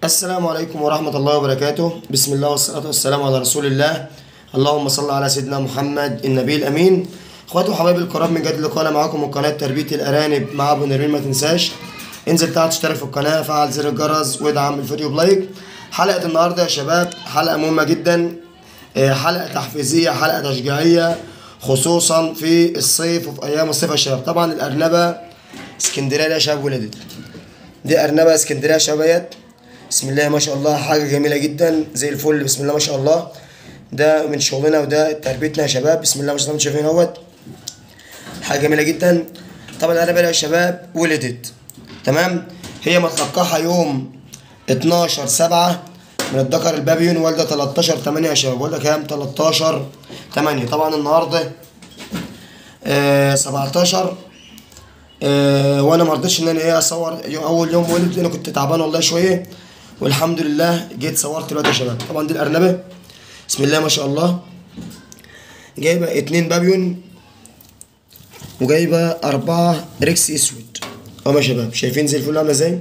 السلام عليكم ورحمة الله وبركاته بسم الله والصلاة والسلام على رسول الله اللهم صل على سيدنا محمد النبي الأمين اخواتي وحبايبي الكرام من جديد لقاء معاكم من قناة تربية الأرانب مع أبو نرمين ما تنساش انزل تحت اشترك في القناة فعل زر الجرس وادعم الفيديو بلايك حلقة النهاردة يا شباب حلقة مهمة جدا آه، حلقة تحفيزية حلقة تشجيعية خصوصا في الصيف وفي أيام الصيف يا شباب طبعا الأرنبة اسكندرية دي يا شباب ولدت دي أرنبة اسكندرية يا شباب بسم الله ما شاء الله حاجة جميلة جدا زي الفل بسم الله ما شاء الله ده من شغلنا وده تربيتنا يا شباب بسم الله ما شاء الله انتوا شايفين اهوت حاجة جميلة جدا طبعا الأرنبة دي يا شباب ولدت تمام هي متلقحة يوم 12 7 من الذكر البابيون والدة 13 8 يا شباب والدة كام 13 8 طبعا النهارده آه 17 آه وانا ما رضيتش ان انا ايه اصور يوم اول يوم ولد لان كنت تعبان والله شويه والحمد لله جيت صورت دلوقتي يا شباب طبعا دي الارنبه بسم الله ما شاء الله جايبه اتنين بابيون وجايبه اربعه ريكس اسود اهو يا شباب شايفين زي الفل عامله ازاي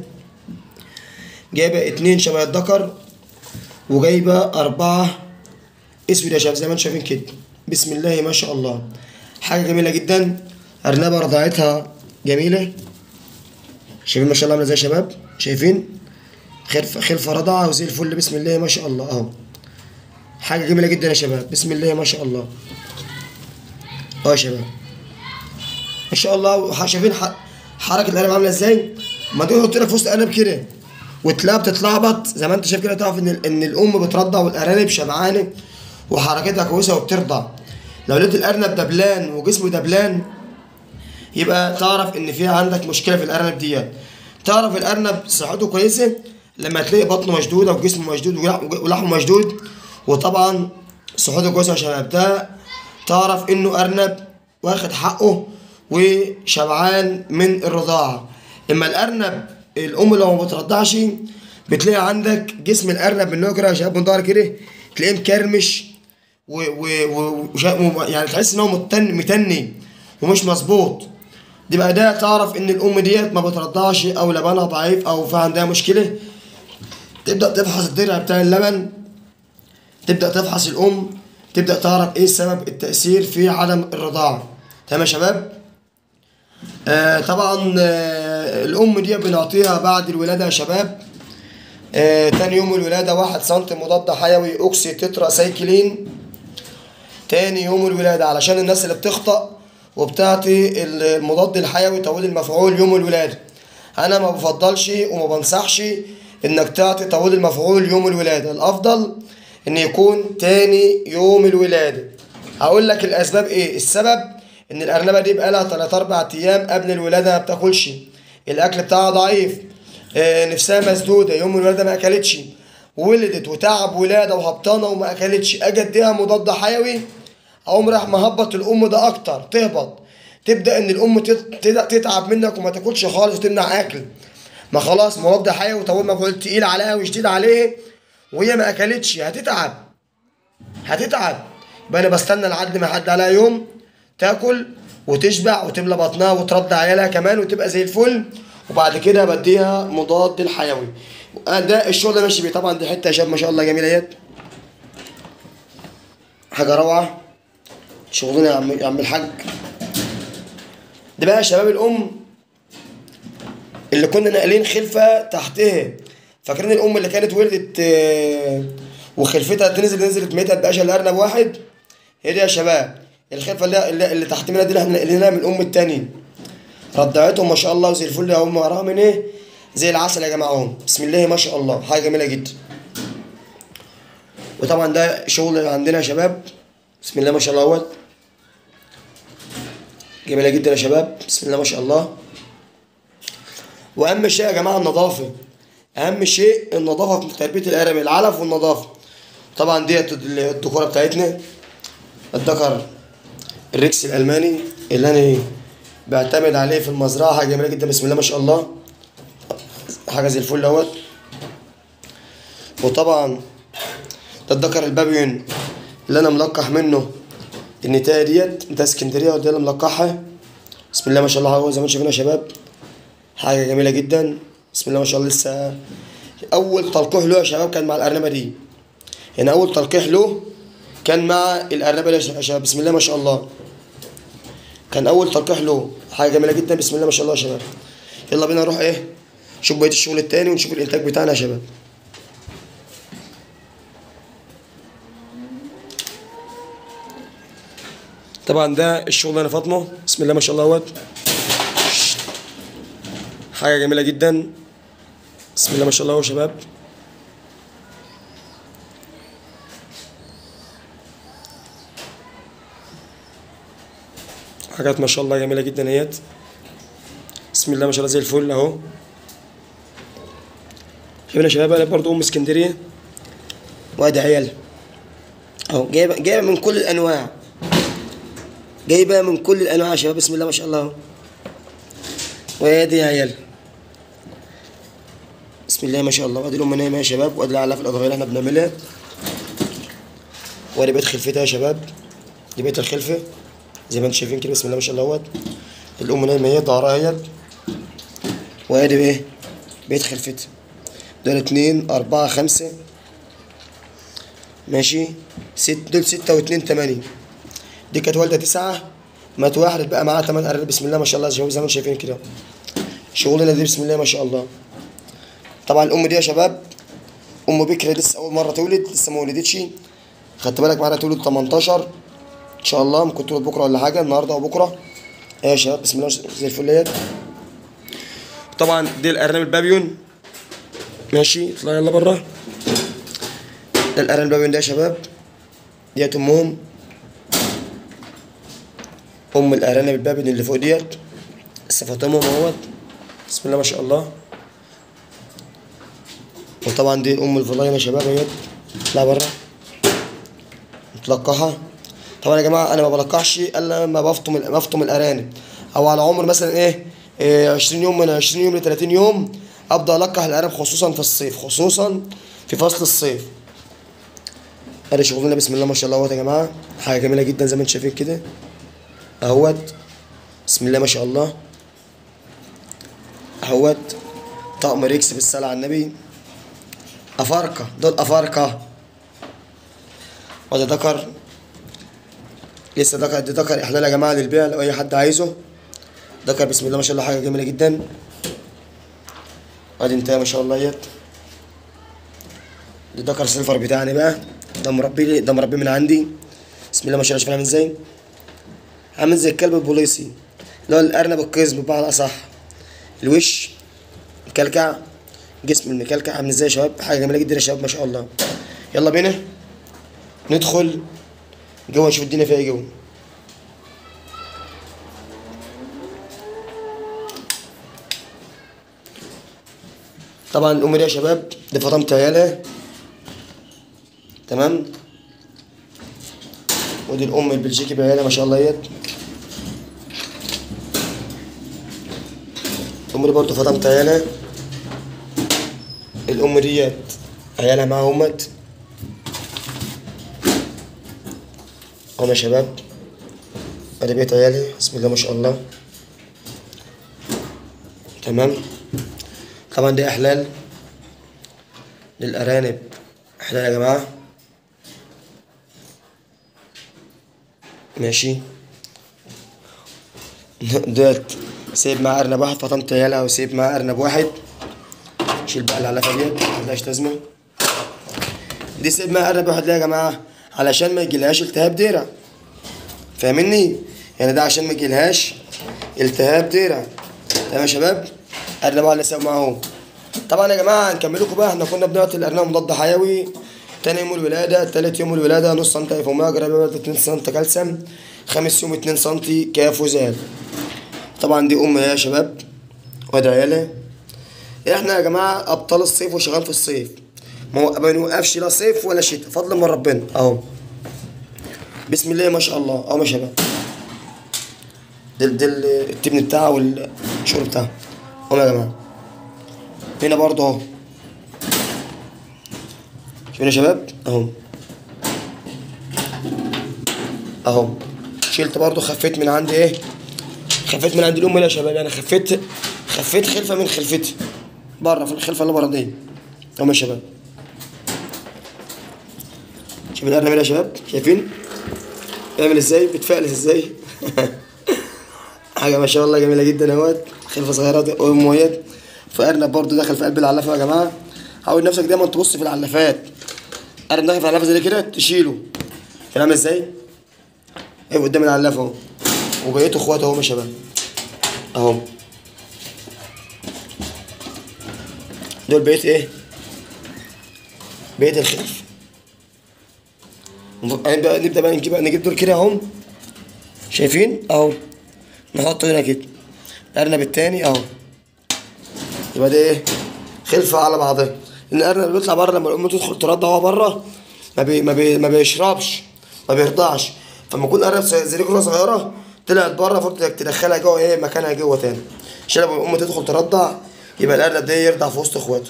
جايبه اتنين شبه الذكر وجايبه اربعه اسود يا شباب زي ما انتم شايفين كده بسم الله ما شاء الله حاجه جميله جدا ارنبه رضاعتها جميله شايفين ما شاء الله عامله ازاي يا شباب شايفين خلف خلفه رضعه وزي الفل بسم الله ما شاء الله اهو حاجه جميله جدا يا شباب بسم الله ما شاء الله اهو يا شباب ما شاء الله شايفين ح- حركه القلم عامله ازاي ما تيجي تحط لك في وسط قلم كده وتلاقيها بتتلخبط زي ما انت شايف كده تعرف ان ال- ان الام بترضع والارانب شبعانه وحركتها كويسه وبترضع لو لقيت الارنب دبلان وجسمه دبلان يبقى تعرف ان في عندك مشكله في الارنب ديت تعرف الارنب صحته كويسه لما تلاقي بطنه مشدوده وجسمه مشدود ولح- ولحمه مشدود وطبعا صحته كويسه يا شباب ده تعرف انه ارنب واخد حقه وشبعان من الرضاعه اما الارنب الام لو ما بترضعش بتلاقي عندك جسم الارنب من نوع كده يا شباب من ظهر كده تلاقيه مكرمش و و و وشا- و- يعني تحس ان هو متن متني ومش مظبوط دي بقى ده تعرف ان الام ديت ما بترضعش او لبنها ضعيف او في عندها مشكله تبدا تفحص الدرع بتاع اللبن تبدا تفحص الام تبدا تعرف ايه السبب التاثير في عدم الرضاعه تمام يا شباب آه طبعا آه الام دي بنعطيها بعد الولاده يا شباب آه تاني يوم الولاده واحد سنتي مضاد حيوي اوكسي تترا سايكلين تاني يوم الولادة علشان الناس اللي بتخطأ وبتعطي المضاد الحيوي طويل المفعول يوم الولادة أنا ما بفضلش وما بنصحش إنك تعطي طويل المفعول يوم الولادة الأفضل إن يكون تاني يوم الولادة هقول لك الأسباب إيه السبب إن الأرنبة دي بقالها تلات أربع أيام قبل الولادة ما بتاكلش الأكل بتاعها ضعيف آه، نفسها مسدودة يوم الولادة ما أكلتش ولدت وتعب ولادة وهبطانة وما أكلتش أجي أديها مضاد حيوي أقوم راح مهبط الأم ده أكتر تهبط تبدأ إن الأم تت- تت- تتعب منك وما تاكلش خالص وتمنع أكل ما خلاص مضاد حيوي طول مفعول تقيل عليها وشديد عليه وهي ما أكلتش هتتعب هتتعب يبقى أنا بستنى لحد ما يعدي عليها يوم تاكل وتشبع وتملى بطنها وترضع عيالها كمان وتبقى زي الفل وبعد كده بديها مضاد الحيوي آه ده الشغل ده ماشي بيه طبعا دي حته يا شباب ما شاء الله جميله اهيت حاجه روعه شغلنا يا عم يا عم الحاج ده بقى يا شباب الام اللي كنا ناقلين خلفه تحتها فاكرين الام اللي كانت ولدت آه، وخلفتها تنزل نزلت ميتة بقاش الارنب واحد هي دي يا شباب الخلفه اللي, اللي, اللي تحت منها دي اللي احنا ناقلينها من الام التانية رضعتهم ما شاء الله وزي الفل يا ام وراها من ايه زي العسل يا جماعه اهم بسم الله ما شاء الله حاجه جميله جدا وطبعا ده شغل عندنا يا شباب بسم الله ما شاء الله اهوت جميله جدا يا شباب بسم الله ما شاء الله واهم شيء يا جماعه النظافه اهم شيء النظافه في تربيه الارنب العلف والنظافه طبعا ديت الدكوره بتاعتنا الذكر الريكس الالماني اللي انا إيه بعتمد عليه في المزرعه حاجه جميله جدا بسم الله ما شاء الله حاجه زي الفل اهوت وطبعا ده الذكر البابيون اللي انا ملقح منه النتايه ديت ده اسكندريه ودي اللي ملقحها بسم الله ما شاء الله هو زي ما انتم شايفين يا شباب حاجه جميله جدا بسم الله ما شاء الله لسه اول تلقيح له يا شباب كان مع الارنبه دي يعني اول تلقيح له كان مع الارنبه دي يا شباب بسم الله ما شاء الله كان اول تلقيح له حاجه جميله جدا بسم الله ما شاء الله يا شباب يلا بينا نروح ايه نشوف بقيه الشغل التاني ونشوف الانتاج بتاعنا يا شباب طبعا ده الشغل انا فاطمه بسم الله ما شاء الله اهوت حاجه جميله جدا بسم الله ما شاء الله يا شباب حاجات ما شاء الله جميله جدا اهيت بسم الله ما شاء الله زي الفل اهو شايفين يا شباب انا برضو ام اسكندريه وادي عيال اهو جايبه جايبه من كل الانواع جايبه من كل الانواع يا شباب بسم الله ما شاء الله اهو وادي يا عيال بسم الله ما شاء الله وادي الام نايمه يا شباب وادي الاعلاف الاضافيه اللي احنا بنعملها وادي بيت خلفتها يا شباب دي بيت الخلفه زي ما انتم شايفين كده بسم الله ما شاء الله اهوت الام نايمه اهي ظهرها اهيت وادي ايه بيت خلفتها دول اتنين اربعة خمسة ماشي ست دول ستة واتنين تمانية دي كانت والدة تسعة مات واحد بقى معاها تمن أرنب بسم الله ما شاء الله زي ما انتم شايفين كده شغلنا دي بسم الله ما شاء الله طبعا الأم دي يا شباب أم بكرة لسه أول مرة تولد لسه ما ولدتش خدت بالك معانا تولد 18 إن شاء الله ممكن تولد بكرة ولا حاجة النهاردة أو بكرة إيه يا شباب بسم الله زي الفل اهيت طبعا دي الأرنب البابيون ماشي اطلع يلا بره ده الأرنب البابيون ده يا شباب ديت أمهم أم الأرانب البابن اللي فوق ديت لسه فاطمهم اهوت بسم الله ما شاء الله وطبعا دي أم الفلاينة يا شباب اهيت اطلع بره نتلقاها طبعا يا جماعة أنا ما بلقحش إلا لما بفطم بفطم الأرانب أو على عمر مثلا إيه, إيه 20 يوم من 20 يوم ل 30 يوم أبدأ ألقح الأرانب خصوصا في الصيف خصوصا في فصل الصيف ادي شغلنا بسم الله ما شاء الله اهوت يا جماعه حاجه جميله جدا زي ما انتم شايفين كده اهوت بسم الله ما شاء الله اهوت طقم ريكس بالصلاه على النبي افارقه دول افارقه وده ذكر لسه ذكر ده ذكر احلال يا جماعه للبيع لو اي حد عايزه ذكر بسم الله ما شاء الله حاجه جميله جدا ادي انتهى ما شاء الله اهيت ده ذكر سيلفر بتاعنا بقى ده مربي ده مربي من عندي بسم الله ما شاء الله شوف عامل ازاي عامل زي الكلب البوليسي اللي هو الارنب القزم بمعنى اصح الوش مكلكع جسم المكلكع عامل ازاي يا شباب حاجه جميله جدا يا شباب ما شاء الله يلا بينا ندخل جوه نشوف الدنيا فيها ايه جوه طبعا الام دي يا شباب دي فاطمه عيالها تمام ودي الام البلجيكي بعيالها ما شاء الله اهيت الام دي برضه فاطمه عيالها الام ديت عيالها معاها امت هم يا شباب ادي بيت عيالي بسم الله ما شاء الله تمام طبعا دي احلال للارانب احلال يا جماعه ماشي ديت سيب مع ارنب واحد فطمت عيالها وسيب مع ارنب واحد شيل بقى العلافه ديت ملهاش لازمه دي سيب مع ارنب واحد ليه يا جماعه علشان ما يجيلهاش التهاب ديرة فاهمني يعني ده عشان ما يجيلهاش التهاب ديرة تمام يا شباب ارنب واحد لسه معاهم طبعا يا جماعه هنكمل لكم بقى احنا كنا بنعطي الارنب مضاد حيوي تاني يوم الولادة تالت يوم الولادة نص سم ايفوميا جرابة 2 سم كالسيوم خامس يوم 2 سم كافوزال طبعا دي ام يا شباب وادي عيالها احنا يا جماعة ابطال الصيف وشغال في الصيف ما هو ما نوقفش لا صيف ولا شتاء فضلا من ربنا اهو بسم الله ما شاء الله اهو يا شباب ده ده التبن بتاعه والشغل بتاعه اهو يا جماعة هنا برضه اهو شوفوا يا شباب اهو اهو شلت برضو خفيت من عندي ايه خفيت من عند الام يا شباب يعني خفيت خفيت خلفه من خلفتي بره في الخلفه اللي بره دي اهو يا شباب شوف الارنب هنا يا شباب شايفين بيعمل ازاي بيتفعل ازاي حاجه ما شاء الله جميله جدا اهوت خلفه صغيره ومؤيد فارنب برضو دخل في قلب العلافه يا جماعه حاول نفسك دايما تبص في العلافات ارنب داخل في العلافه زي كده تشيله كان عامل ازاي ايه قدام العلافه اهو وبقيته اخواته اهو يا شباب اهو دول بقيت ايه بقيت الخلف نبقى نبدا بقى نجيب نجيب دول كده اهم شايفين اهو نحطه هنا كده الارنب التاني اهو يبقى ده ايه خلفه على بعضها ان الارنب اللي بيطلع بره لما الام تدخل ترضع هو بره ما بي ما, بي ما بيشربش ما بيرضعش فلما يكون الارنب زي كده صغيره طلعت بره فرصة تدخلها جوه ايه مكانها جوه تاني عشان لما الام تدخل ترضع يبقى الارنب ده يرضع في وسط اخواته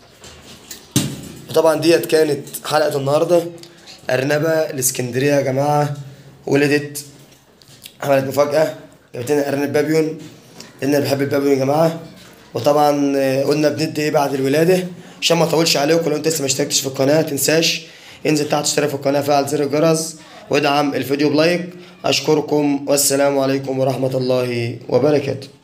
وطبعا ديت كانت حلقه النهارده ارنبه الاسكندريه يا جماعه ولدت عملت مفاجاه جابت لنا ارنب بابيون لان انا بحب البابيون يا جماعه وطبعا آه، قلنا بندي ايه بعد الولاده عشان ما اطولش عليكم لو انت لسه ما اشتركتش في القناه تنساش انزل تحت اشترك في القناه فعل زر الجرس وادعم الفيديو بلايك اشكركم والسلام عليكم ورحمه الله وبركاته